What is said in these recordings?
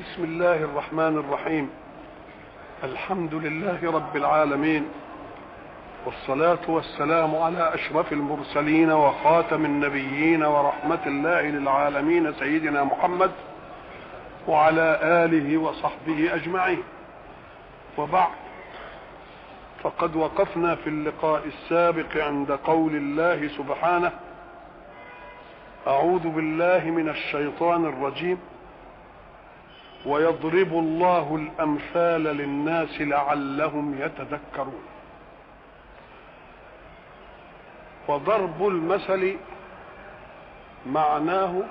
بسم الله الرحمن الرحيم الحمد لله رب العالمين والصلاة والسلام على أشرف المرسلين وخاتم النبيين ورحمة الله للعالمين سيدنا محمد وعلى آله وصحبه أجمعين وبعد فقد وقفنا في اللقاء السابق عند قول الله سبحانه أعوذ بالله من الشيطان الرجيم ويضرب الله الامثال للناس لعلهم يتذكرون وضرب المثل معناه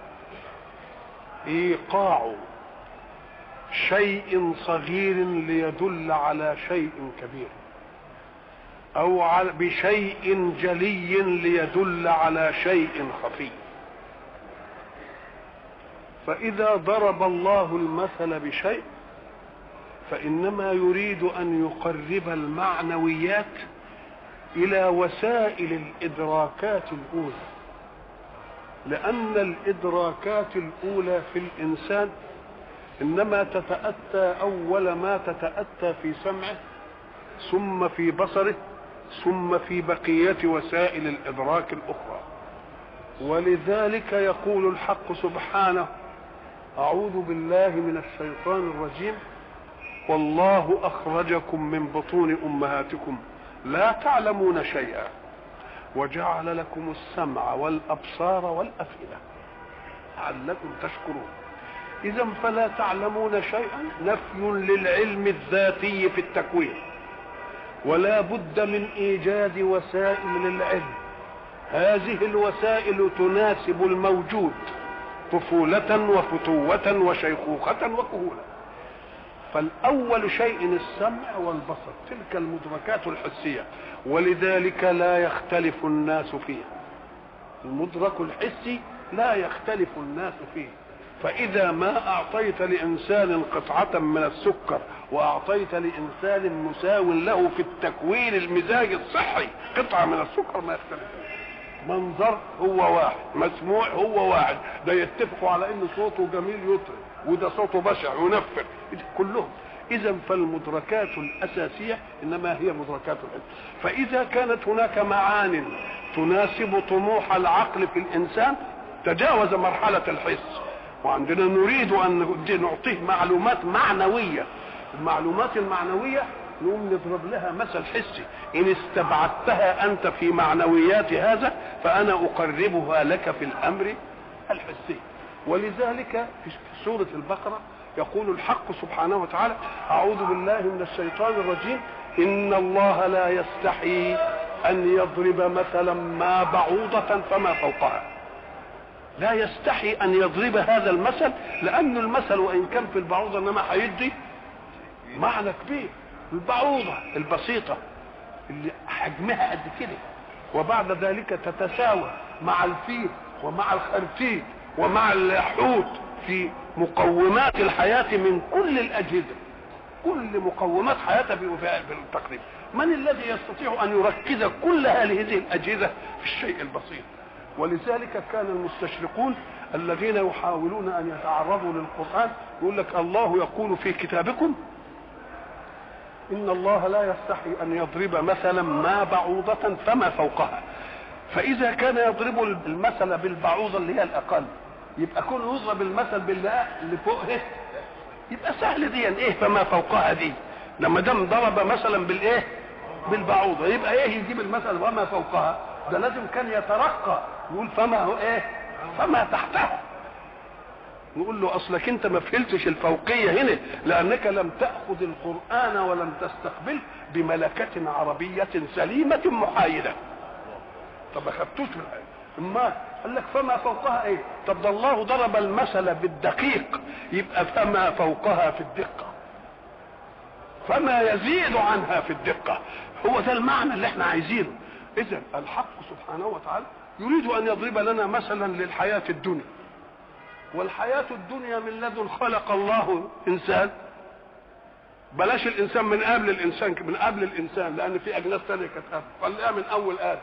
ايقاع شيء صغير ليدل على شيء كبير او بشيء جلي ليدل على شيء خفي فإذا ضرب الله المثل بشيء فإنما يريد أن يقرب المعنويات إلى وسائل الإدراكات الأولى لأن الإدراكات الأولى في الإنسان إنما تتأتى أول ما تتأتى في سمعه ثم في بصره ثم في بقية وسائل الإدراك الأخرى ولذلك يقول الحق سبحانه أعوذ بالله من الشيطان الرجيم والله أخرجكم من بطون أمهاتكم لا تعلمون شيئا وجعل لكم السمع والأبصار والأفئدة لعلكم تشكرون إذا فلا تعلمون شيئا نفي للعلم الذاتي في التكوين ولا بد من إيجاد وسائل للعلم هذه الوسائل تناسب الموجود طفولة وفتوة وشيخوخة وكهولة فالأول شيء السمع والبصر تلك المدركات الحسية ولذلك لا يختلف الناس فيها المدرك الحسي لا يختلف الناس فيه فإذا ما أعطيت لإنسان قطعة من السكر وأعطيت لإنسان مساو له في التكوين المزاج الصحي قطعة من السكر ما يختلف منظر هو واحد مسموع هو واحد ده يتفقوا على ان صوته جميل يطرب وده صوته بشع ينفر كلهم اذا فالمدركات الاساسيه انما هي مدركات العلم فاذا كانت هناك معان تناسب طموح العقل في الانسان تجاوز مرحله الحس وعندنا نريد ان نعطيه معلومات معنويه المعلومات المعنويه نقوم نضرب لها مثل حسي ان استبعدتها انت في معنويات هذا فانا اقربها لك في الامر الحسي ولذلك في سوره البقره يقول الحق سبحانه وتعالى اعوذ بالله من الشيطان الرجيم ان الله لا يستحي ان يضرب مثلا ما بعوضه فما فوقها لا يستحي ان يضرب هذا المثل لان المثل وان كان في البعوضه انما هيدي معنى كبير البعوضة البسيطة اللي حجمها قد كده وبعد ذلك تتساوى مع الفيل ومع الخرتيت ومع الحوت في مقومات الحياة من كل الأجهزة كل مقومات حياتها بالتقريب من الذي يستطيع أن يركز كل هذه الأجهزة في الشيء البسيط ولذلك كان المستشرقون الذين يحاولون أن يتعرضوا للقرآن يقول لك الله يقول في كتابكم ان الله لا يستحي ان يضرب مثلا ما بعوضة فما فوقها فاذا كان يضرب المثل بالبعوضة اللي هي الاقل يبقى كل يضرب المثل باللي اللي فوقه يبقى سهل دي ايه فما فوقها دي لما دام ضرب مثلا بالايه بالبعوضة يبقى ايه يجيب المثل وما فوقها ده لازم كان يترقى يقول فما هو ايه فما تحتها نقول له اصلك انت ما فهمتش الفوقيه هنا لانك لم تاخذ القران ولم تستقبل بملكه عربيه سليمه محايده طب ما خدتوش من اما قال لك فما فوقها ايه طب ده الله ضرب المثل بالدقيق يبقى فما فوقها في الدقه فما يزيد عنها في الدقه هو ده المعنى اللي احنا عايزينه اذا الحق سبحانه وتعالى يريد ان يضرب لنا مثلا للحياه الدنيا والحياة الدنيا من لدن خلق الله إنسان بلاش الإنسان من قبل الإنسان من قبل الإنسان لأن في أجناس ثانية كانت قبل خليها من أول آدم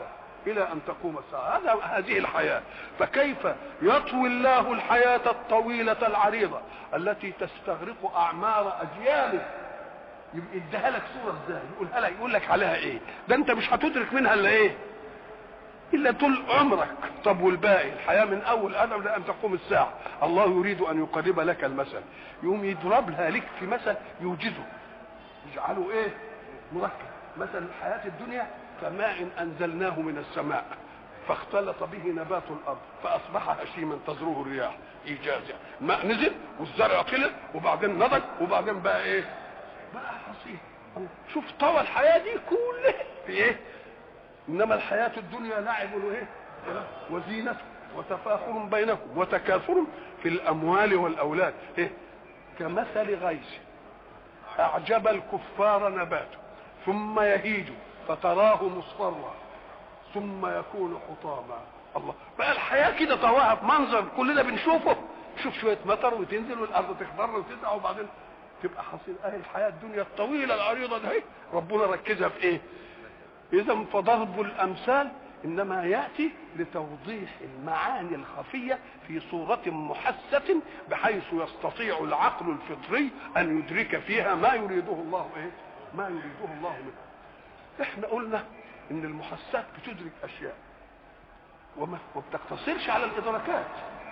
الى ان تقوم الساعه هذا هذه الحياه فكيف يطوي الله الحياه الطويله العريضه التي تستغرق اعمار اجيال يبقى يديها لك صوره ازاي يقولها لك يقول لك عليها ايه ده انت مش هتدرك منها الا ايه الا طول عمرك طب والباقي الحياه من اول ادم لان تقوم الساعه الله يريد ان يقرب لك المثل يقوم يضرب لها لك في مثل يوجزه يجعله ايه مركب مثل الحياه الدنيا كماء انزلناه من السماء فاختلط به نبات الارض فاصبح هشيما تزروه الرياح ايجاز يعني الماء نزل والزرع طلع وبعدين نضج وبعدين بقى ايه بقى حصيد شوف طوى الحياه دي كلها في ايه انما الحياه الدنيا لعب وايه وزينه وتفاخر بينكم وتكاثر في الاموال والاولاد إيه؟ كمثل غيث اعجب الكفار نباته ثم يهيج فتراه مصفرا ثم يكون حطاما الله بقى الحياه كده طواها في منظر كلنا بنشوفه شوف شويه مطر وتنزل والارض تخضر وتسع وبعدين تبقى حصيل اهي الحياه الدنيا الطويله العريضه دي ربنا ركزها في ايه اذا فضرب الامثال انما ياتي لتوضيح المعاني الخفيه في صوره محسه بحيث يستطيع العقل الفطري ان يدرك فيها ما يريده الله ايه ما يريده الله منه احنا قلنا ان المحسات بتدرك اشياء وما بتقتصرش على الادراكات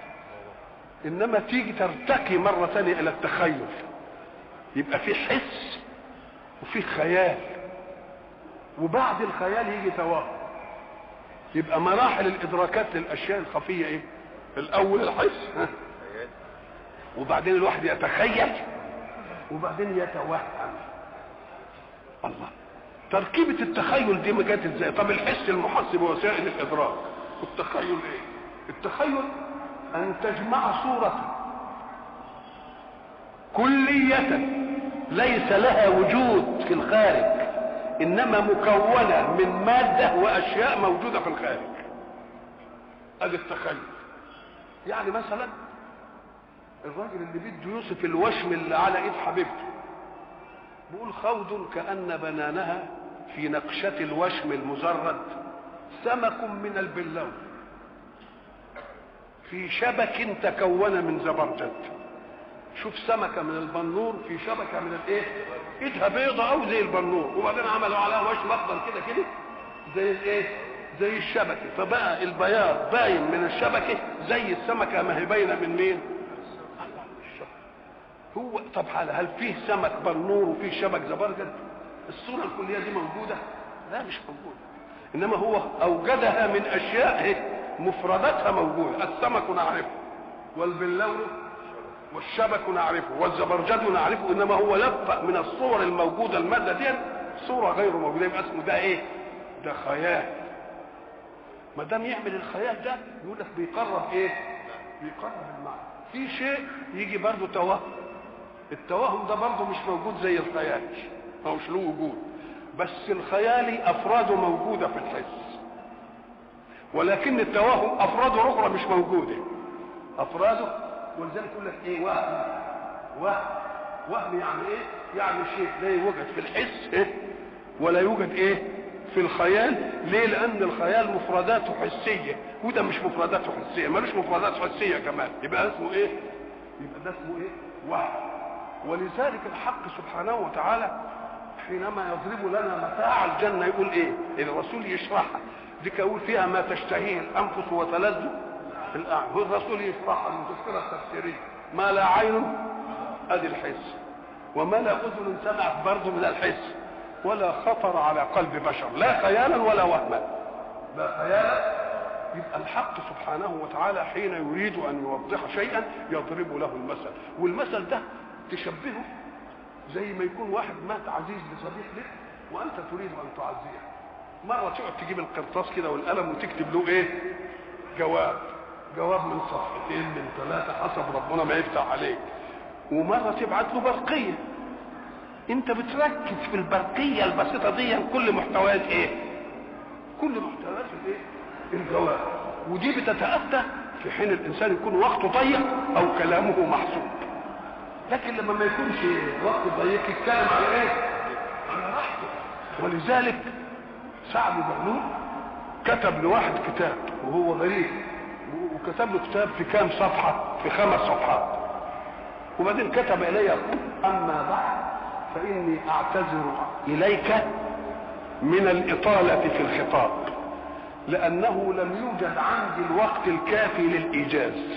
انما تيجي ترتقي مره ثانيه الى التخيل يبقى في حس وفي خيال وبعد الخيال يجي توهم يبقى مراحل الادراكات للاشياء الخفيه ايه الاول الحس ها؟ وبعدين الواحد يتخيل وبعدين يتوهم الله تركيبة التخيل دي ما جت ازاي؟ طب الحس المحس بوسائل الادراك والتخيل ايه؟ التخيل ان تجمع صورة كلية ليس لها وجود في الخارج انما مكونة من مادة واشياء موجودة في الخارج ادي التخيل يعني مثلا الراجل اللي بده يوصف الوشم اللي على ايد حبيبته بيقول خوض كأن بنانها في نقشة الوشم المزرد سمك من البلون في شبك تكون من زبرجد شوف سمكة من البنور في شبكة من الايه ايدها بيضة او زي البنور وبعدين عملوا عليها وشم اخضر كده كده زي الايه زي الشبكة فبقى البياض باين من الشبكة زي السمكة ما هي باينة من مين هو طب هل فيه سمك بنور وفيه شبك زبرجد الصورة الكلية دي موجودة لا مش موجودة انما هو اوجدها من اشياء مفرداتها موجودة السمك نعرفه والبلون والشبك نعرفه والزبرجد نعرفه انما هو لفق من الصور الموجودة المادة دي صورة غير موجودة يبقى اسمه ده ايه ده خيال ما دام يعمل الخيال ده يقول لك بيقرب ايه بيقرب المعنى في شيء يجي برضه توهم التوهم ده برضه مش موجود زي الخيال ما مش له وجود بس الخيالي افراده موجوده في الحس ولكن التوهم افراده اخرى مش موجوده افراده ولذلك يقول لك ايه وهم وهم وهم يعني ايه يعني شيء لا يوجد في الحس إيه؟ ولا يوجد ايه في الخيال ليه لان الخيال مفرداته حسيه وده مش مفرداته حسيه ملوش مفردات حسيه كمان يبقى اسمه ايه يبقى ده اسمه ايه وهم ولذلك الحق سبحانه وتعالى حينما يضرب لنا متاع الجنة يقول ايه الرسول يشرحها دي يقول فيها ما تشتهيه الانفس وتلذ الاعين والرسول يشرحها المفسرة التفسيرية ما لا عين ادي الحس وما لا اذن سمعت برضه من الحس ولا خطر على قلب بشر لا خيالا ولا وهما لا خيالا يبقى الحق سبحانه وتعالى حين يريد ان يوضح شيئا يضرب له المثل والمثل ده تشبهه زي ما يكون واحد مات عزيز لصديق لك وانت تريد ان تعزيه مره تقعد تجيب القرطاس كده والقلم وتكتب له ايه جواب جواب من صفحتين من ثلاثه حسب ربنا ما يفتح عليك ومره تبعت له برقيه انت بتركز في البرقيه البسيطه دي كل محتويات ايه كل محتويات الايه الجواب ودي بتتاتى في حين الانسان يكون وقته ضيق او كلامه محسوب لكن لما ما يكونش وقت ضيق يتكلم على ايه؟ على راحته ولذلك سعد بن كتب لواحد كتاب وهو غريب وكتب له كتاب في كام صفحة في خمس صفحات وبعدين كتب إلي أما بعد فإني أعتذر إليك من الإطالة في الخطاب لأنه لم يوجد عندي الوقت الكافي للإيجاز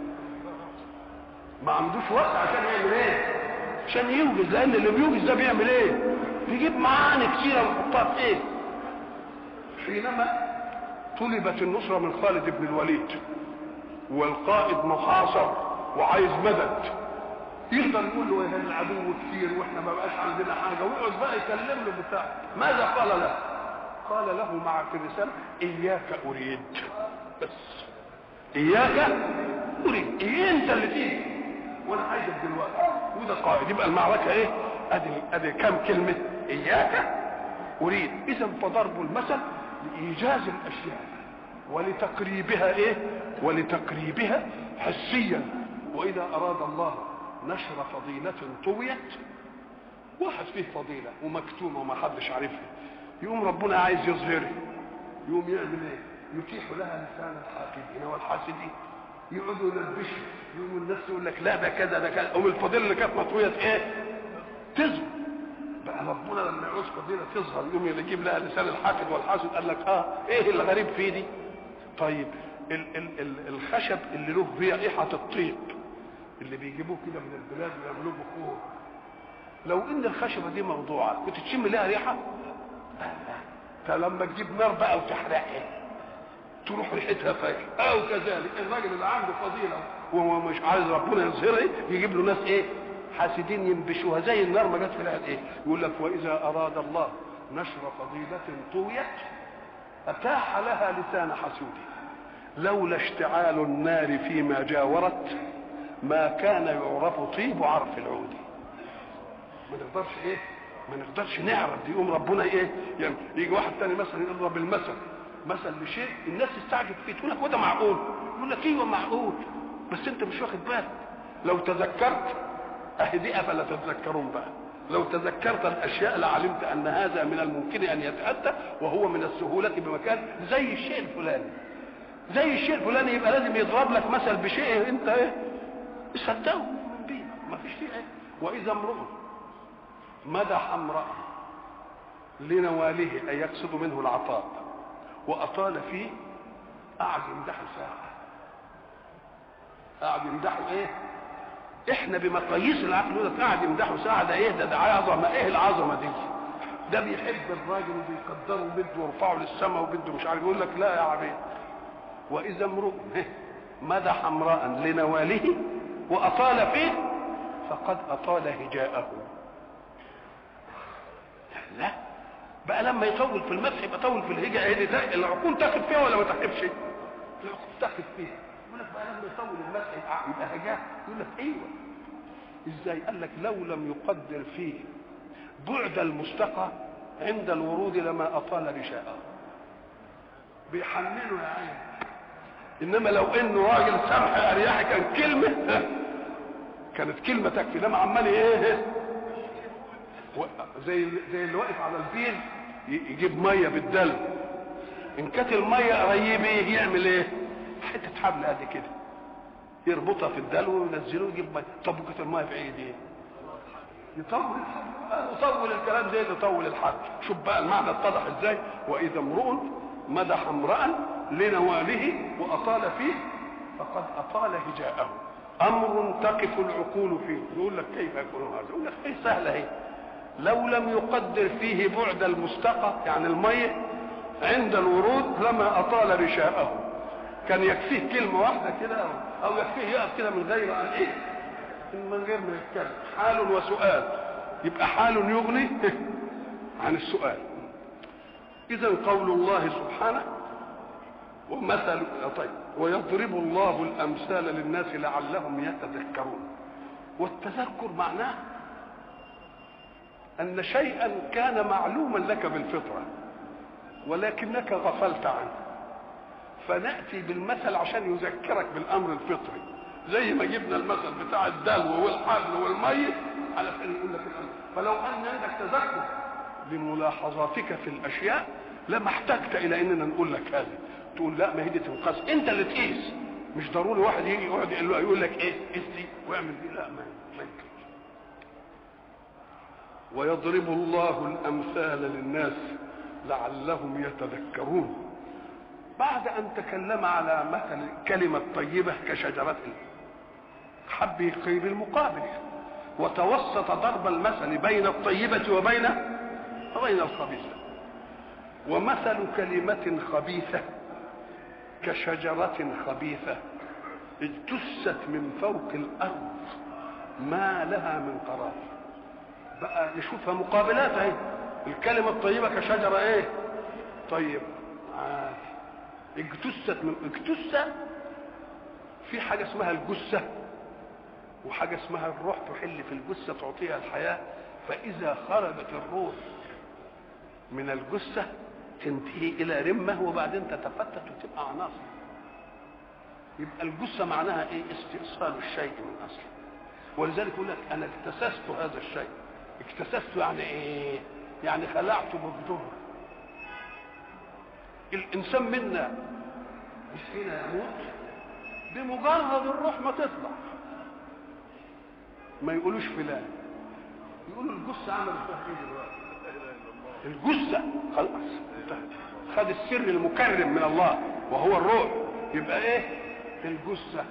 ما عندوش وقت عشان يعمل ايه عشان يوجز لان اللي بيوجز ده بيعمل ايه بيجيب معاني كتيره ويحطها في ايه حينما طلبت النصرة من خالد بن الوليد والقائد محاصر وعايز مدد يقدر يقول له ايه العدو كتير واحنا ما بقاش عندنا حاجه ويقعد بقى يكلم له بتاع ماذا قال له؟ قال له مع في الرساله اياك اريد بس اياك اريد إيه انت اللي تيجي وانا عايزك دلوقتي وده قائد يبقى المعركه ايه؟ ادي ادي كم كلمه اياك اريد اذا فضرب المثل لايجاز الاشياء ولتقريبها ايه؟ ولتقريبها حسيا واذا اراد الله نشر فضيلة طويت واحد فيه فضيلة ومكتومة وما حدش عارفها يقوم ربنا عايز يظهرها يقوم يعمل ايه؟ يتيح لها لسان الحاسدين والحاسدين يقعدوا يلبشوا يقوم الناس يقول لك لا ده كذا ده كذا قوم الفضيلة اللي كانت مطوية ايه؟ تظهر بقى ربنا لما يعوز فضيلة تظهر يقوم يجيب لها لسان الحاسد والحاسد قال لك اه ايه الغريب في دي؟ طيب ال ال ال الخشب اللي له ريحة الطيب اللي بيجيبوه كده من البلاد ويعملوه بخور لو ان الخشبه دي موضوعه كنت تشم لها ريحه فلما تجيب نار بقى وتحرقها تروح ريحتها فايحه او كذلك الراجل اللي عنده فضيله وهو مش عايز ربنا يظهرها يجيب له ناس ايه حاسدين ينبشوها زي النار ما جت في العيد ايه يقول لك واذا اراد الله نشر فضيله طويت اتاح لها لسان حسوده لولا اشتعال النار فيما جاورت ما كان يعرف طيب عرف العود ما نقدرش ايه ما نقدرش نعرف دي يقوم ربنا ايه يعني يجي واحد تاني مثلا يضرب المثل مثل لشيء الناس تستعجب فيه تقول لك وده معقول يقول لك ايوه معقول بس انت مش واخد بالك لو تذكرت اهدئ فلا تتذكرون بقى لو تذكرت الاشياء لعلمت ان هذا من الممكن ان يتاتى وهو من السهوله بمكان زي الشيء الفلاني زي الشيء الفلاني يبقى لازم يضرب لك مثل بشيء انت ايه صدقوا من بيه ما فيش فيه ايه واذا امرؤ مدح امرأة لنواله أي يقصد منه العطاء وأطال فيه قعد يمدحه ساعة قعد يمدحه ايه احنا بمقاييس العقل يقول قاعد يمدحه ساعة ده ايه ده ده عظمة ايه العظمة دي ده بيحب الراجل وبيقدره وبده يرفعه للسماء وبده مش عارف يقول لك لا يا عبيد واذا امرؤ مدح امرأ لنواله واطال فيه فقد اطال هجاءه لا بقى لما يطول في المسح يبقى طول في الهجاء هي دي العقول تاخد فيها ولا ما تاخدش العقول تاخد فيها يقول لك بقى لما يطول المسح يبقى هجاء يقول لك ايوه ازاي قال لك لو لم يقدر فيه بعد المستقى عند الورود لما اطال رشاءه بيحننه يا عين انما لو انه راجل سمح اريحي كان كلمه كانت كلمه تكفي لما عمال ايه زي زي اللي واقف على البير يجيب ميه بالدلو ان كانت الميه قريبه يعمل ايه حته حبل قد كده يربطها في الدلو وينزله ويجيب ميه طب وكانت الميه بعيد ايه يطول يطول الكلام زي اللي يطول الحبل شوف بقى المعنى اتضح ازاي واذا امرؤ مدح امرا لنواله واطال فيه فقد اطال هجاءه امر تقف العقول فيه يقول لك كيف يكون هذا يقول لك ايه سهله اهي لو لم يقدر فيه بعد المستقى يعني المية عند الورود لما أطال رشاءه كان يكفيه كلمة واحدة كده أو, أو يكفيه يقف كده من غير أن إيه من غير ما يتكلم حال وسؤال يبقى حال يغني عن السؤال إذا قول الله سبحانه ومثل طيب ويضرب الله الأمثال للناس لعلهم يتذكرون والتذكر معناه أن شيئا كان معلوما لك بالفطرة ولكنك غفلت عنه فنأتي بالمثل عشان يذكرك بالأمر الفطري زي ما جبنا المثل بتاع الدلو والحبل والميت علشان يقول لك الأمر فلو أن عندك تذكر لملاحظاتك في الأشياء لما احتجت الى اننا نقول لك هذا تقول لا ما هي دي تنقص انت اللي تقيس مش ضروري واحد يجي يقعد يقول له يقول لك ايه قيس دي واعمل دي لا ما ما يمكنش ويضرب الله الامثال للناس لعلهم يتذكرون بعد ان تكلم على مثل كلمه طيبه كشجره حب يقيم المقابل وتوسط ضرب المثل بين الطيبه وبين وبين الخبيثه ومثل كلمه خبيثه كشجره خبيثه اجتثت من فوق الارض ما لها من قرار بقى نشوفها مقابلات اهي الكلمه الطيبه كشجره ايه طيب عادي اجتثت من اجتث في حاجه اسمها الجثه وحاجه اسمها الروح تحل في الجثه تعطيها الحياه فاذا خرجت الروح من الجثه تنتهي الى رمه وبعدين تتفتت وتبقى عناصر يبقى الجثه معناها ايه استئصال الشيء من اصله ولذلك يقول لك انا اكتسست هذا الشيء اكتسست يعني ايه يعني خلعته بجذور الانسان منا مش حين يموت بمجرد الروح ما تطلع ما يقولوش فلان يقولوا الجثه عملت فيها ايه دلوقتي الجثه خلاص انتهت خد السر المكرم من الله وهو الروح يبقى ايه الجثه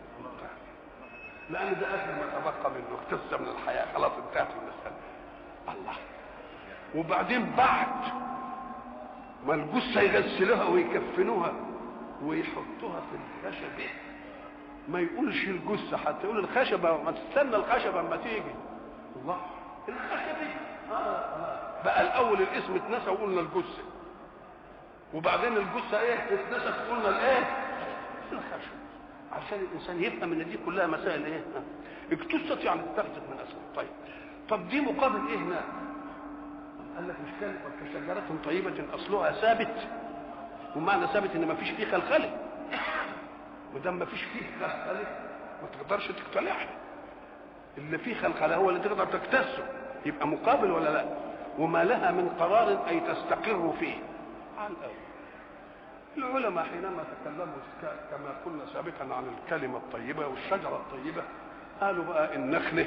لان ده اخر ما تبقى منه اكتسب من الحياه خلاص انتهت المساله الله وبعدين بعد ما الجثه يغسلوها ويكفنوها ويحطوها في الخشبه ما يقولش الجثه حتى يقول الخشبه ما تستنى الخشبه اما تيجي الله الخشبه آه آه. بقى الاول الاسم اتنسى وقلنا الجثه وبعدين الجثه ايه اتنست قلنا الايه الخشبه عشان الانسان يفهم ان دي كلها مسائل ايه اكتست يعني اتخذت من اسمه طيب طب دي مقابل ايه هناك قال لك مش كان كشجرة طيبة أصلها ثابت ومعنى ثابت إن ما فيش فيه خلخلة ما دام ما فيش فيه خلخلة ما تقدرش تقتلعها اللي فيه خلخلة هو اللي تقدر تكتسه يبقى مقابل ولا لا وما لها من قرار أي تستقر فيه على الأول العلماء حينما تكلموا كما قلنا سابقا عن الكلمة الطيبة والشجرة الطيبة قالوا بقى النخلة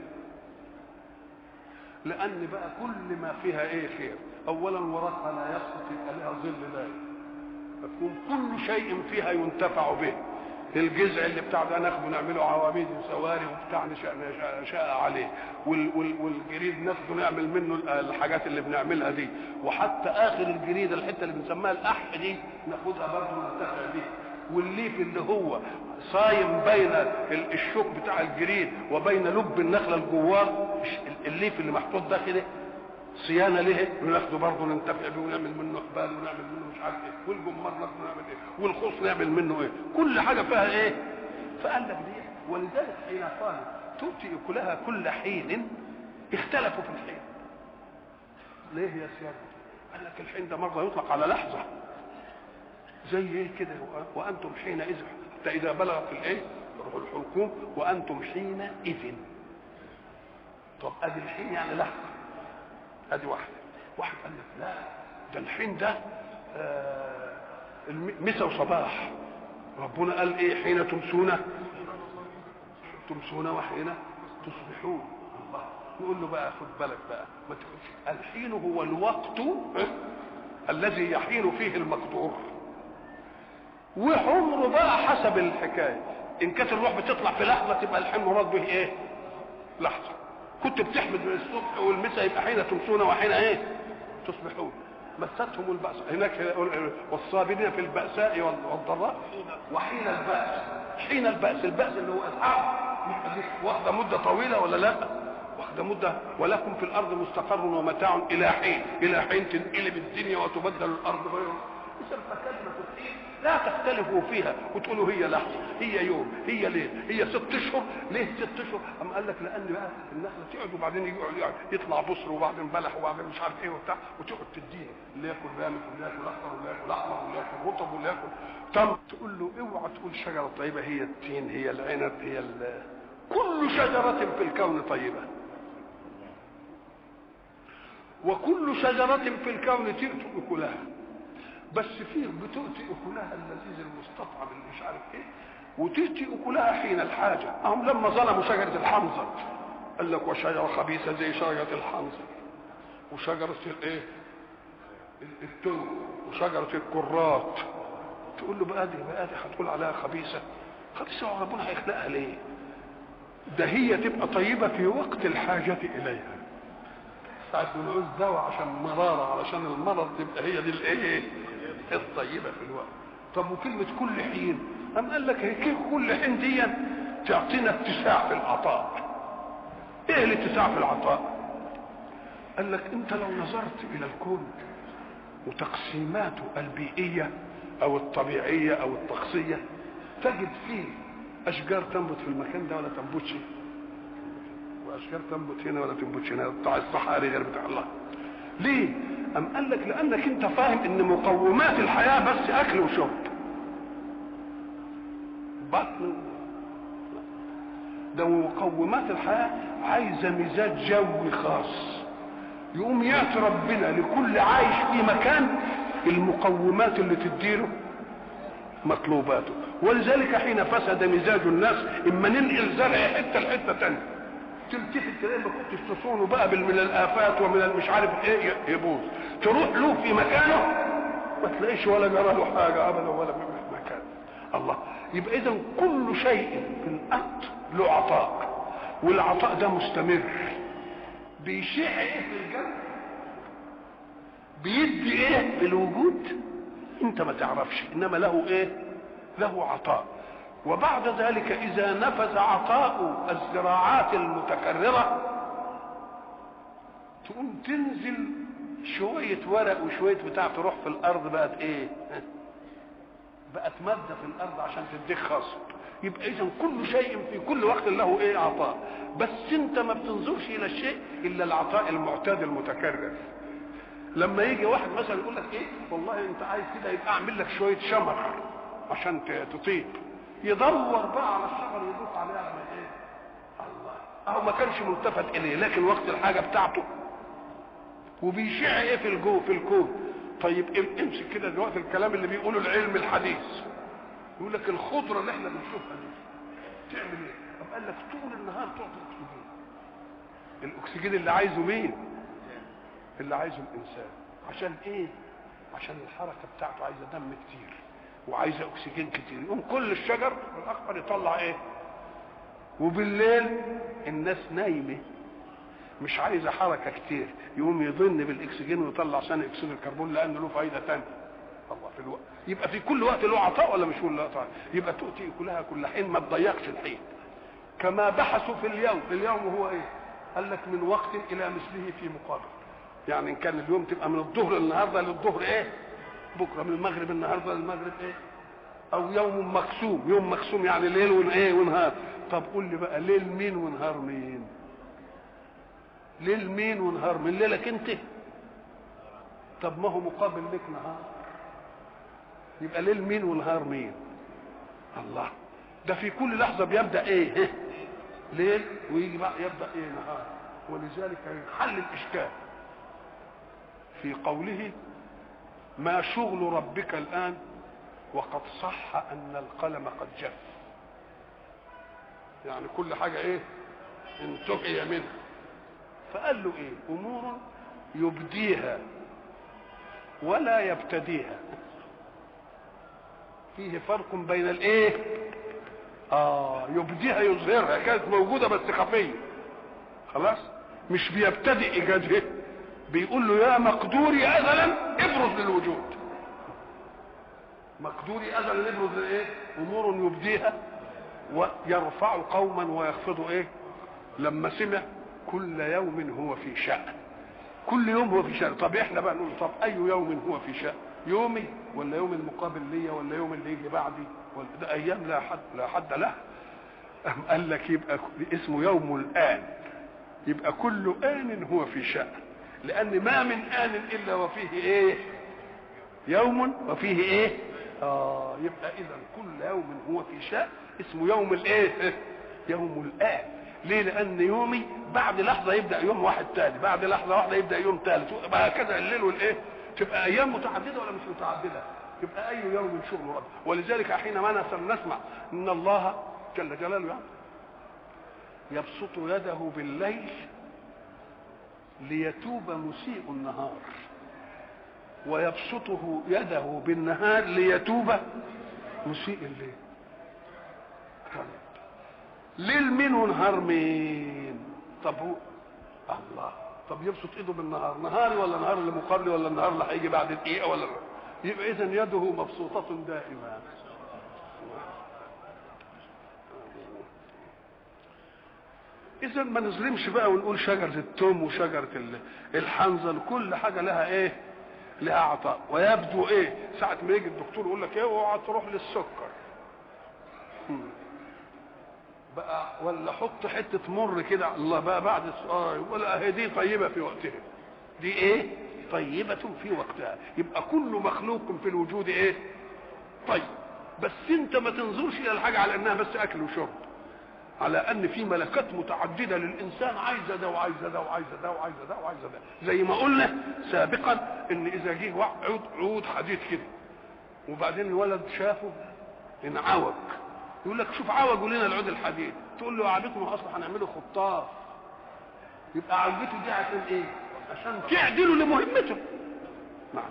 لان بقى كل ما فيها ايه خير اولا ورقها لا يسقط يبقى لها ظل دائم مفهوم كل شيء فيها ينتفع به الجذع اللي بتاع ده ناخده نعمله عواميد وسواري وبتاع نشاء شاء عليه وال وال والجريد ناخده نعمل منه الحاجات اللي بنعملها دي وحتى اخر الجريد الحته اللي بنسميها القح دي ناخدها برضه ننتفع بيه والليف اللي هو صايم بين الشوك بتاع الجريد وبين لب النخله الجواه الليف اللي محطوط ده كده صيانه له ناخده برضه ننتفع بيه ونعمل منه حبال ونعمل منه مش عارف ايه والجمار ناخده نعمل ايه والخوص نعمل منه ايه كل حاجه فيها ايه فقال لك دي ولذلك حين قال تؤتي اكلها كل حين اختلفوا في الحين ليه يا سيادة قال لك الحين ده مره يطلق على لحظه زي ايه كده وانتم حينئذ حتى اذا بلغ في الايه الحلقوم وانتم حينئذ طب ادي الحين يعني لحظه ادي واحده واحد قال لك لا ده الحين ده آه مسا وصباح ربنا قال ايه حين تمسون تمسون وحين تصبحون الله نقول له بقى خد بالك بقى ما تقولش الحين هو الوقت الذي يحين فيه المقدور وعمره بقى حسب الحكايه ان كانت الروح بتطلع في لحظه تبقى الحين مراد به ايه لحظه كنت بتحمد من الصبح والمساء يبقى حين تمسون وحين ايه تصبحون مستهم البأس هناك والصابرين في البأساء والضراء وحين البأس حين البأس البأس اللي هو الحرب واخده مدة طويلة ولا لا واخده مدة ولكم في الأرض مستقر ومتاع إلى حين إلى حين تنقلب الدنيا وتبدل الأرض غير اسمها كلمة الحين لا تختلفوا فيها وتقولوا هي لحظه هي يوم هي ليل هي ست اشهر ليه ست اشهر اما قال لك لان بقى النخله تقعد وبعدين يقعد يطلع بصر وبعدين بلح وبعدين مش عارف ايه وبتاع وتقعد تديني اللي ياكل رامك واللي ياكل اخضر واللي ياكل احمر واللي ياكل رطب واللي ياكل تم تقول له اوعى تقول شجره طيبه هي التين هي العنب هي ال... كل شجره في الكون طيبه وكل شجره في الكون تؤتي اكلها بس فيه بتؤتي اكلها اللذيذ المستطعم اللي مش عارف ايه وتؤتي اكلها حين الحاجه هم لما ظلموا شجره الحنظل قال لك وشجره خبيثه زي شجره الحنظل وشجره الايه التن وشجره الكرات تقول له بقى دي بقى دي هتقول عليها خبيثه خبيثه ربنا هيخلقها ليه ده هي تبقى طيبه في وقت الحاجه اليها ساعة بنعوز دواء عشان مرارة علشان المرض تبقى هي دي الايه الطيبة في الوقت طب وكلمة كل حين أم قال لك هيك كل حين دي تعطينا اتساع في العطاء ايه الاتساع في العطاء قال لك انت لو نظرت الى الكون وتقسيماته البيئية او الطبيعية او الطقسية تجد فيه اشجار تنبت في المكان ده ولا تنبتش واشجار تنبت هنا ولا تنبتش هنا بتاع الصحاري غير بتاع الله ليه ام قال لك لانك انت فاهم ان مقومات الحياه بس اكل وشرب بطن ده مقومات الحياه عايزه مزاج جوي خاص يقوم ياتي ربنا لكل عايش في مكان المقومات اللي تديله مطلوباته ولذلك حين فسد مزاج الناس اما ننقل زرع حته لحته تانيه تلتفت تلاقي ما كنتش تصونه بقى من الافات ومن المش عارف ايه يبوظ تروح له في مكانه ما تلاقيش ولا جرى له حاجه ابدا ولا في مكان الله يبقى اذا كل شيء في الارض له عطاء والعطاء ده مستمر بيشع ايه في الجو بيدي ايه في الوجود انت ما تعرفش انما له ايه له عطاء وبعد ذلك اذا نفذ عطاء الزراعات المتكرره تقوم تنزل شويه ورق وشويه بتاع تروح في الارض بقت ايه بقت ماده في الارض عشان تديك خصب يبقى اذا كل شيء في كل وقت له ايه عطاء بس انت ما بتنظرش الى الشيء الا العطاء المعتاد المتكرر لما يجي واحد مثلا يقول لك ايه والله انت عايز كده يبقى اعمل لك شويه شمر عشان تطيب يدور بقى على الشجر يدوس عليها على ايه الله اهو ما كانش ملتفت اليه لكن وقت الحاجه بتاعته وبيشع ايه في الجو في الكون طيب امسك كده دلوقتي الكلام اللي بيقوله العلم الحديث يقول لك الخضره اللي احنا بنشوفها دي تعمل ايه طب قال لك طول النهار تعطي اكسجين الاكسجين اللي عايزه مين اللي عايزه الانسان عشان ايه عشان الحركه بتاعته عايزه دم كتير وعايزه اكسجين كتير يقوم كل الشجر الاخضر يطلع ايه وبالليل الناس نايمه مش عايزه حركه كتير يقوم يضن بالاكسجين ويطلع ثاني اكسيد الكربون لانه له فايده ثانيه الله في الوقت يبقى في كل وقت له عطاء ولا مش له عطاء يبقى تؤتي كلها كل حين ما تضيقش الحين كما بحثوا في اليوم اليوم هو ايه قال لك من وقت الى مثله في مقابل يعني ان كان اليوم تبقى من الظهر النهارده للظهر ايه بكره من المغرب النهارده للمغرب ايه او يوم مقسوم يوم مقسوم يعني ليل وايه ونهار طب قول لي بقى ليل مين ونهار مين ليل مين ونهار مين ليلك انت طب ما هو مقابل لك نهار يبقى ليل مين ونهار مين الله ده في كل لحظة بيبدأ ايه ليل ويجي بقى يبدأ ايه نهار ولذلك يحل الإشكال في قوله ما شغل ربك الآن وقد صح أن القلم قد جف يعني كل حاجة ايه انتهي منها فقال له ايه امور يبديها ولا يبتديها فيه فرق بين الايه اه يبديها يظهرها كانت موجوده بس خفيه خلاص مش بيبتدئ ايجادها بيقول له يا مقدوري ازلا ابرز للوجود مقدوري ازلا ابرز لايه امور يبديها ويرفع قوما ويخفض ايه لما سمع كل يوم هو في شأن كل يوم هو في شأن طب احنا بقى نقول طب اي يوم هو في شأن يومي ولا يوم المقابل ليا ولا يوم اللي يجي بعدي ولا ده ايام لا حد لا حد لها أم قال لك يبقى اسمه يوم الآن يبقى كل آن هو في شأن لأن ما من آن إلا وفيه إيه يوم وفيه إيه آه يبقى إذا كل يوم هو في شأن اسمه يوم الإيه يوم الآن ليه لان يومي بعد لحظه يبدا يوم واحد تاني بعد لحظه واحده يبدا يوم ثالث هكذا الليل والايه تبقى ايام متعدده ولا مش متعدده يبقى اي يوم شغل رب ولذلك حينما نسمع ان الله جل جلاله يعني يبسط يده بالليل ليتوب مسيء النهار ويبسطه يده بالنهار ليتوب مسيء الليل طيب ليل مين ونهار مين طب هو الله طب يبسط ايده بالنهار نهاري ولا نهار اللي مقابلي ولا النهار اللي هيجي بعد دقيقه ولا يبقى اذا يده مبسوطه دائما اذا ما نظلمش بقى ونقول شجره التوم وشجره الحنظل كل حاجه لها ايه لها عطاء ويبدو ايه ساعه ما يجي الدكتور يقول لك ايه اوعى تروح للسكر بقى ولا حط حته مر كده الله بقى بعد السؤال ولا هي دي طيبه في وقتها دي ايه طيبه في وقتها يبقى كل مخلوق في الوجود ايه طيب بس انت ما تنظرش الى الحاجه على انها بس اكل وشرب على ان في ملكات متعدده للانسان عايزه ده وعايزه ده وعايزه ده وعايزه ده وعايزه ده زي ما قلنا سابقا ان اذا جه عود عود حديد كده وبعدين الولد شافه انعوج يقول لك شوف عوجوا لنا العود الحديد تقول له عادتكم اصلا هنعمله خطاف يبقى عوجته دي عشان ايه عشان تعدلوا لمهمته نعم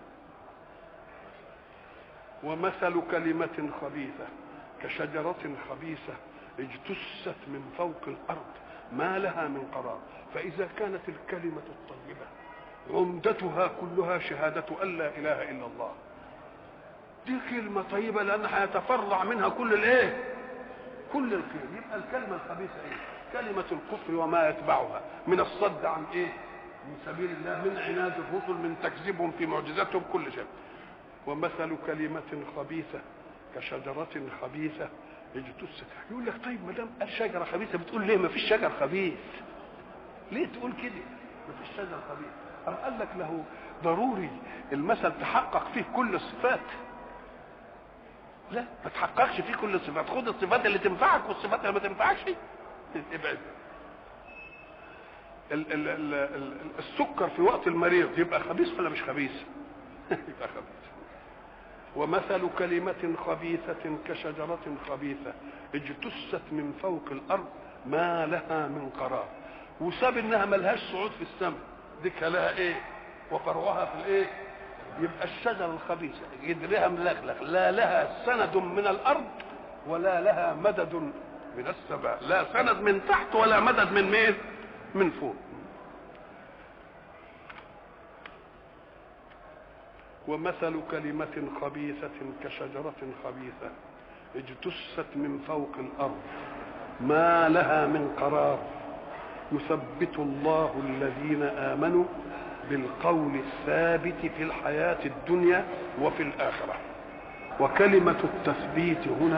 ومثل كلمة خبيثة كشجرة خبيثة اجتثت من فوق الأرض ما لها من قرار فإذا كانت الكلمة الطيبة عمدتها كلها شهادة أن لا إله إلا الله دي كلمة طيبة لأن هيتفرع منها كل الإيه؟ كل الخير يبقى الكلمة الخبيثة إيه؟ كلمة الكفر وما يتبعها من الصد عن إيه؟ من سبيل الله من عناد الرسل من تكذيبهم في معجزاتهم كل شيء ومثل كلمة خبيثة كشجرة خبيثة اجتثت يقول لك طيب ما دام قال شجرة خبيثة بتقول ليه ما فيش شجر خبيث ليه تقول كده ما فيش شجر خبيث أم قال لك له ضروري المثل تحقق فيه كل الصفات لا ما تحققش فيه كل الصفات خد الصفات اللي تنفعك والصفات اللي ما تنفعكش ابعد ال ال ال ال السكر في وقت المريض يبقى خبيث ولا مش خبيث يبقى خبيث ومثل كلمة خبيثة كشجرة خبيثة اجتثت من فوق الأرض ما لها من قرار وساب انها ملهاش صعود في السماء دي لها ايه وفرعها في الايه يبقى الشجرة الخبيثة جدرها ملخلخ لا لها سند من الأرض ولا لها مدد من السماء لا سند من تحت ولا مدد من مين من فوق ومثل كلمة خبيثة كشجرة خبيثة اجتثت من فوق الأرض ما لها من قرار يثبت الله الذين آمنوا بالقول الثابت في الحياة الدنيا وفي الآخرة وكلمة التثبيت هنا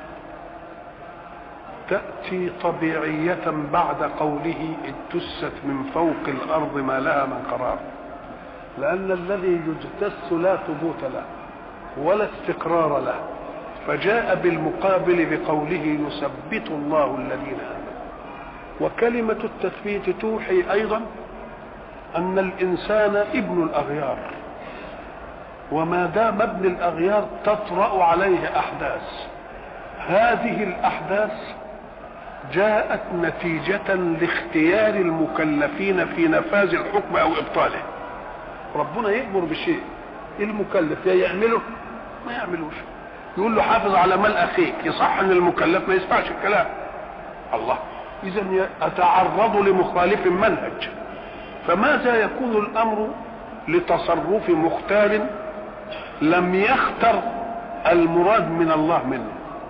تأتي طبيعية بعد قوله اجتثت من فوق الأرض ما لها من قرار لأن الذي يجتث لا ثبوت له ولا استقرار له فجاء بالمقابل بقوله يثبت الله الذين آمنوا وكلمة التثبيت توحي أيضا أن الإنسان ابن الأغيار وما دام ابن الأغيار تطرأ عليه أحداث هذه الأحداث جاءت نتيجة لاختيار المكلفين في نفاذ الحكم أو إبطاله ربنا يأمر بشيء المكلف يا يعمله ما يعملوش يقول له حافظ على مال اخيك يصح ان المكلف ما يسمعش الكلام الله اذا اتعرض لمخالف منهج فماذا يكون الامر لتصرف مختار لم يختر المراد من الله منه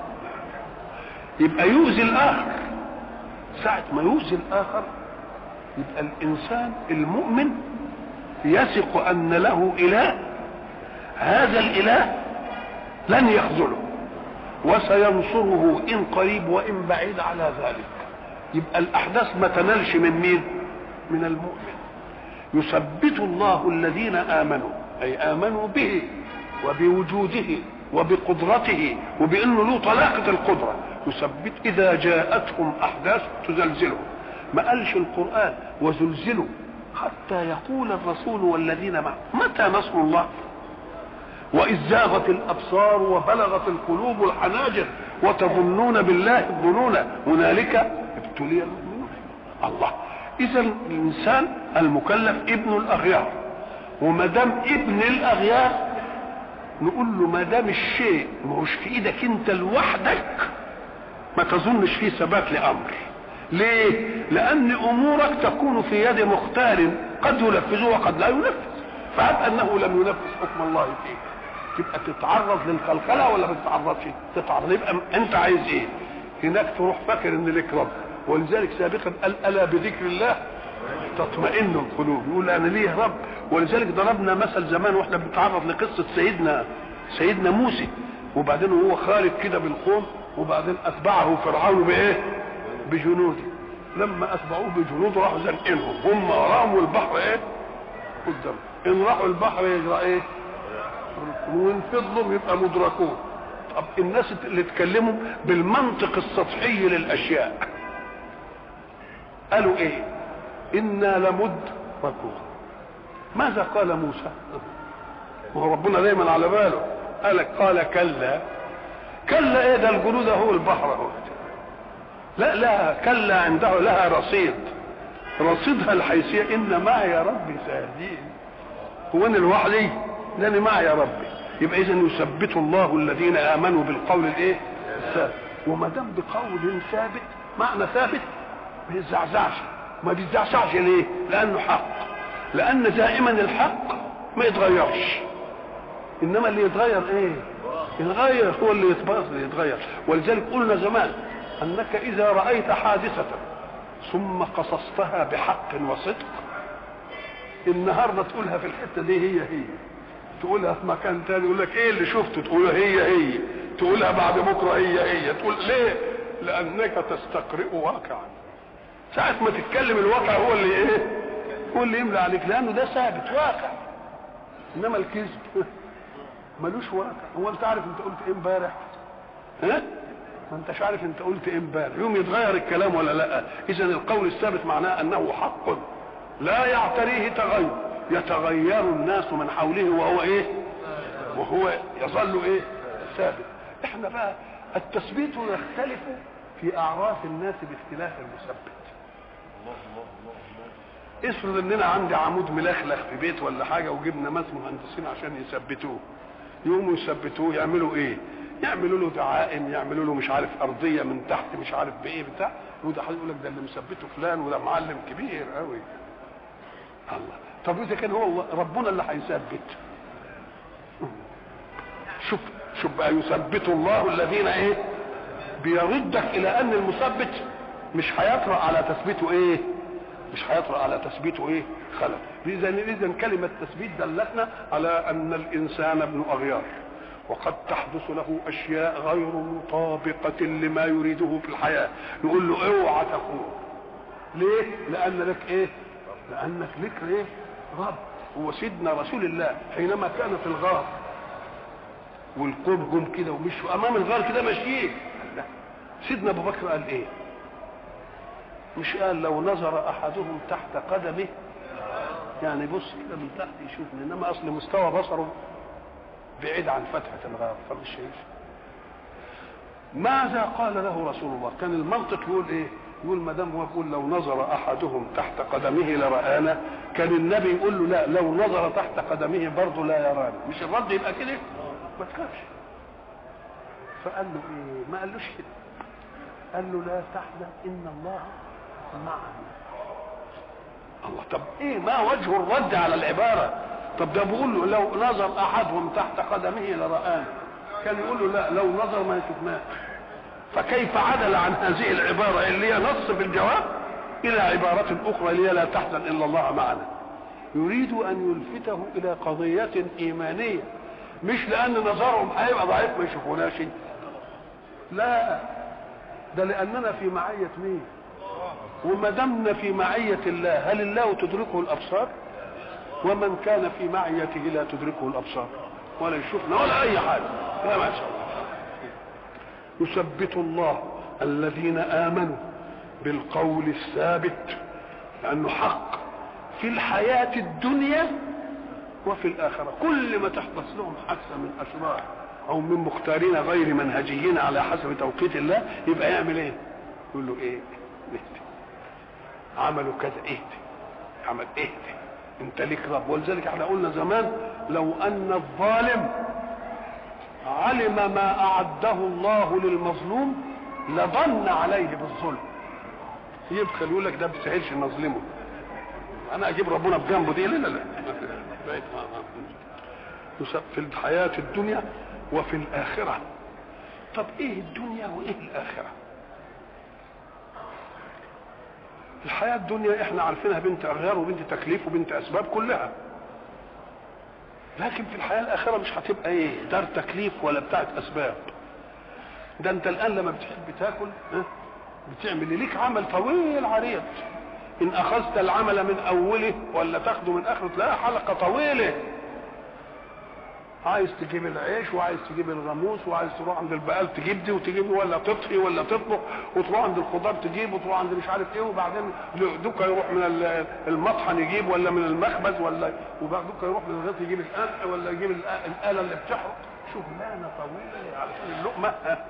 يبقى يؤذي الاخر ساعة ما يؤذي الاخر يبقى الانسان المؤمن يثق ان له اله هذا الاله لن يخذله وسينصره ان قريب وان بعيد على ذلك يبقى الاحداث ما تنالش من مين من المؤمن يثبت الله الذين امنوا اي امنوا به وبوجوده وبقدرته وبانه له طلاقه القدره يثبت اذا جاءتهم احداث تزلزلهم ما قالش القران وزلزلوا حتى يقول الرسول والذين معه متى متى نصر الله وإذ زاغت الأبصار وبلغت القلوب الحناجر وتظنون بالله الظنون هنالك ابتلي المؤمنون الله إذا الإنسان المكلف ابن الأغيار وما دام ابن الأغيار نقول له ما دام الشيء ما هوش في إيدك أنت لوحدك ما تظنش فيه ثبات لأمر ليه؟ لأن أمورك تكون في يد مختار قد ينفذه وقد لا ينفذ فهب أنه لم ينفذ حكم الله فيه تبقى تتعرض للخلخله ولا ما تتعرضش تتعرض يبقى انت عايز ايه هناك تروح فاكر ان لك رب ولذلك سابقا قال الا بذكر الله تطمئن القلوب يقول انا ليه رب ولذلك ضربنا مثل زمان واحنا بنتعرض لقصه سيدنا سيدنا موسى وبعدين هو خارج كده بالقوم وبعدين اتبعه فرعون بايه بجنوده لما اتبعوه بجنوده راحوا زنقينهم هم وراهم والبحر ايه قدام ان راحوا البحر يجرى ايه وان فضلوا يبقى مدركون طب الناس اللي اتكلموا بالمنطق السطحي للاشياء قالوا ايه انا لمدركون ماذا قال موسى وهو ربنا دايما على باله قال قال كلا كلا ايه ده الجنود اهو البحر اهو لا لا كلا عنده لها رصيد رصيدها الحيثيه ان معي يا ربي سيهدين هو انا لوحدي لاني معي يا ربي يبقى اذا يثبت الله الذين امنوا بالقول الايه الثابت وما دام بقول ثابت معنى ثابت ما يزعزعش ما بيزعزعش ليه لانه حق لان دائما الحق ما يتغيرش انما اللي يتغير ايه يتغير هو اللي يتباطل يتغير ولذلك قلنا زمان انك اذا رايت حادثه ثم قصصتها بحق وصدق النهارده تقولها في الحته دي هي هي تقولها في مكان تاني يقول لك ايه اللي شفته تقولها هي هي تقولها بعد بكره هي هي تقول ليه لانك تستقرئ واقعا ساعة ما تتكلم الواقع هو اللي ايه هو اللي يملى عليك لانه ده ثابت واقع انما الكذب ملوش واقع هو انت عارف انت قلت ايه امبارح ها ما انتش عارف انت قلت ايه امبارح يوم يتغير الكلام ولا لا اذا القول الثابت معناه انه حق لا يعتريه تغير يتغير الناس من حوله وهو ايه وهو يظل ايه ثابت احنا بقى التثبيت يختلف في اعراف الناس باختلاف المثبت افرض اننا عندي عمود ملخلخ في بيت ولا حاجه وجبنا ناس مهندسين عشان يثبتوه يقوموا يثبتوه يعملوا ايه يعملوا له دعائم يعملوا له مش عارف ارضيه من تحت مش عارف بايه بتاع وده يقول لك ده اللي مثبته فلان وده معلم كبير قوي الله طب اذا كان هو ربنا اللي هيثبت شوف شوف بقى يثبت الله الذين ايه بيردك الى ان المثبت مش هيطرا على تثبيته ايه مش هيطرا على تثبيته ايه خلل اذا اذا كلمه تثبيت دلتنا على ان الانسان ابن اغيار وقد تحدث له اشياء غير مطابقه لما يريده في الحياه نقول له اوعى تكون ليه لان لك ايه لانك لك ايه رب هو سيدنا رسول الله حينما كان في الغار والقوم جم كده ومشوا امام الغار كده ماشيين لا سيدنا ابو بكر قال ايه مش قال لو نظر احدهم تحت قدمه يعني بص كده من تحت يشوفني انما اصل مستوى بصره بعيد عن فتحه الغار فمش شايف ماذا قال له رسول الله كان المنطق يقول ايه يقول ما دام هو بيقول لو نظر احدهم تحت قدمه لرانا كان النبي يقول له لا لو نظر تحت قدمه برضه لا يرانا مش الرد يبقى كده ما تخافش فقال له ايه ما قالوش كده قال له لا تحزن ان الله معنا الله طب ايه ما وجه الرد على العباره طب ده بيقول له لو نظر احدهم تحت قدمه لرانا كان يقول له لا لو نظر ما يشوفناش فكيف عدل عن هذه العبارة اللي هي نص في الجواب إلى عبارة أخرى اللي هي لا تحزن إلا الله معنا يريد أن يلفته إلى قضية إيمانية مش لأن نظرهم هيبقى ضعيف ما يشوفوناش لا ده لأننا في معية مين وما دمنا في معية الله هل الله تدركه الأبصار ومن كان في معيته لا تدركه الأبصار ولا يشوفنا ولا أي حاجة لا ما شاء الله يثبت الله الذين امنوا بالقول الثابت لانه حق في الحياه الدنيا وفي الآخرة كل ما تحدث لهم حادثة من أشرار أو من مختارين غير منهجيين على حسب توقيت الله يبقى يعمل إيه؟ يقول له إيه؟ اهدي عملوا كذا اهدي عمل اهدي انت ليك رب ولذلك احنا قلنا زمان لو ان الظالم علم ما اعده الله للمظلوم لظن عليه بالظلم يدخل يقول لك ده بيستاهلش نظلمه انا اجيب ربنا بجنبه دي لا لا لا في الحياة الدنيا وفي الآخرة طب ايه الدنيا وايه الآخرة الحياة الدنيا احنا عارفينها بنت اغيار وبنت تكليف وبنت اسباب كلها لكن في الحياة الآخرة مش هتبقى ايه دار تكليف ولا بتاعت اسباب ده انت الان لما بتحب تاكل اه بتعمل ليك عمل طويل عريض ان اخذت العمل من اوله ولا تاخده من اخره تلاقيها حلقه طويله عايز تجيب العيش وعايز تجيب الغاموس وعايز تروح عند البقال تجيب دي وتجيب ولا تطهي ولا تطبخ وتروح عند الخضار تجيب وتروح عند مش عارف ايه وبعدين دوكا يروح من المطحن يجيب ولا من المخبز ولا وبعد دوكا يروح من الغيط يجيب القمح ولا يجيب الاله اللي بتحرق شغلانه طويله علشان اللقمه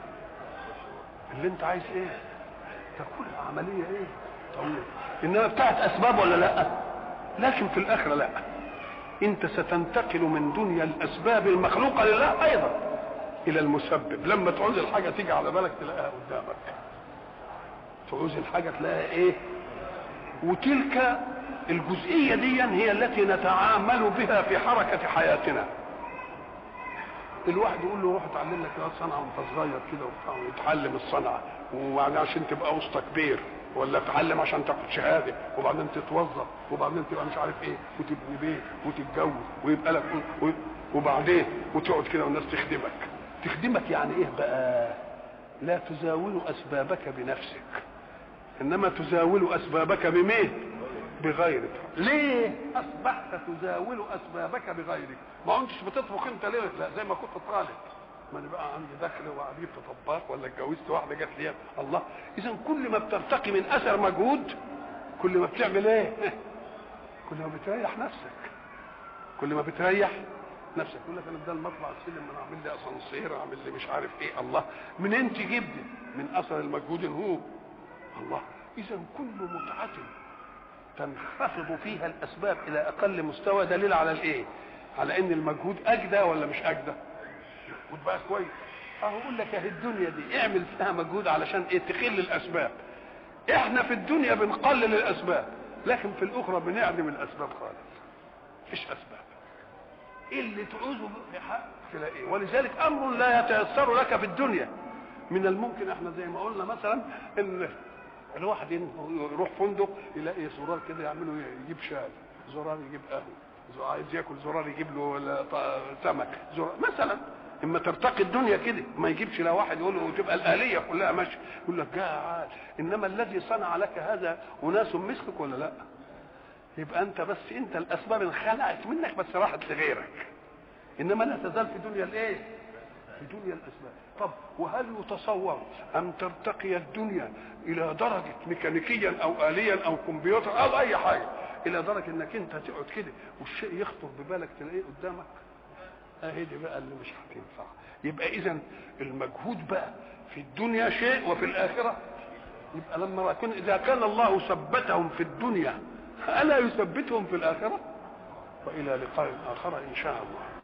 اللي انت عايز ايه تكون عمليه ايه طويله انما بتاعت اسباب ولا لا لكن في الاخره لا انت ستنتقل من دنيا الاسباب المخلوقه لله ايضا الى المسبب لما تعوز الحاجه تيجي على بالك تلاقيها قدامك تعوز الحاجه تلاقيها ايه وتلك الجزئيه دي هي التي نتعامل بها في حركه حياتنا الواحد يقول له روح اتعلم لك صنعه وانت صغير كده وبتاع ويتعلم الصنعه وبعدين عشان تبقى وسط كبير ولا تتعلم عشان تاخد شهاده وبعدين تتوظف وبعدين تبقى مش عارف ايه وتبني بيت وتتجوز ويبقى لك وبعدين وتقعد كده والناس تخدمك تخدمك يعني ايه بقى لا تزاول اسبابك بنفسك انما تزاول اسبابك بمين بغيرك ليه اصبحت تزاول اسبابك بغيرك ما كنتش بتطبخ انت ليه لا زي ما كنت طالب ما انا بقى عندي دخل وجبت طباخ ولا اتجوزت واحده جت لي الله اذا كل ما بترتقي من اثر مجهود كل ما بتعمل ايه كل ما بتريح نفسك كل ما بتريح نفسك يقول لك انا بدل ما اطلع السلم انا اعمل لي اسانسير اعمل لي مش عارف ايه الله منين تجيب دي من اثر المجهود هو الله اذا كل متعه تنخفض فيها الاسباب الى اقل مستوى دليل على الايه على ان المجهود اجدى ولا مش اجدى مجهود بقى كويس اهو اقول لك اهي الدنيا دي اعمل فيها مجهود علشان ايه تقل الاسباب احنا في الدنيا بنقلل الاسباب لكن في الاخرى بنعدم الاسباب خالص مفيش اسباب ايه اللي تعوزه في حق تلاقيه ولذلك امر لا يتيسر لك في الدنيا من الممكن احنا زي ما قلنا مثلا ان الواحد يروح فندق يلاقي زرار كده يعمله يجيب شاي زرار يجيب قهوه عايز ياكل زرار يجيب له سمك زرار مثلا اما ترتقي الدنيا كده ما يجيبش لا واحد يقول له تبقى الاليه كلها ماشيه يقول لك جاء عاد انما الذي صنع لك هذا اناس مثلك ولا لا يبقى انت بس انت الاسباب انخلعت منك بس راحت لغيرك انما لا تزال في دنيا الايه في دنيا الاسباب طب وهل يتصور ان ترتقي الدنيا الى درجه ميكانيكيا او اليا او كمبيوتر او اي حاجه الى درجه انك انت تقعد كده والشيء يخطر ببالك تلاقيه قدامك اهي دي بقى اللي مش هتنفع يبقى اذا المجهود بقى في الدنيا شيء وفي الاخره يبقى لما يكون اذا كان الله ثبتهم في الدنيا الا يثبتهم في الاخره والى لقاء اخر ان شاء الله